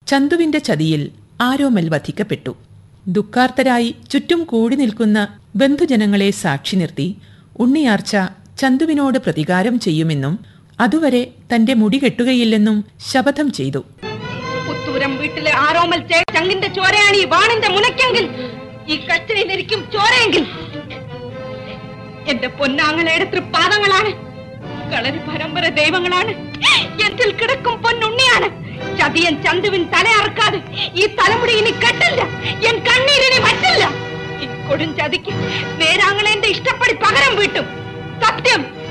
ചന്തുവിന്റെ ചതിയിൽ ആരോമൽ വധിക്കപ്പെട്ടു ദുഃഖാർത്തരായി ചുറ്റും കൂടി നിൽക്കുന്ന ബന്ധുജനങ്ങളെ സാക്ഷി നിർത്തി ഉണ്ണിയാർച്ച ചന്തുവിനോട് പ്രതികാരം ചെയ്യുമെന്നും അതുവരെ തന്റെ മുടി കെട്ടുകയില്ലെന്നും ശപഥം ചെയ്തു പുത്തൂരം വീട്ടിലെ ആരോമൽ ചേ ചങ്ങിന്റെ ചോരയാണ് ഈ വാണിന്റെ മുനയ്ക്കെങ്കിൽ ഈ കച്ചയിലിരിക്കും ചോരയെങ്കിൽ എന്റെ പൊന്നാങ്ങളയുടെ തൃപ്പാദങ്ങളാണ് കളരി പരമ്പര ദൈവങ്ങളാണ് എന്നിൽ കിടക്കും പൊന്നുണ്ണിയാണ് ചതിയൻ ചന്തുവിൻ തല അറക്കാതെ ഈ തലമുടി ഇനി കെട്ടില്ല എൻ കണ്ണീരിനി മറ്റില്ല ഈ കൊടും ചതിക്ക് നേരാങ്ങളെ എന്റെ ഇഷ്ടപ്പടി പകരം വീട്ടും സത്യം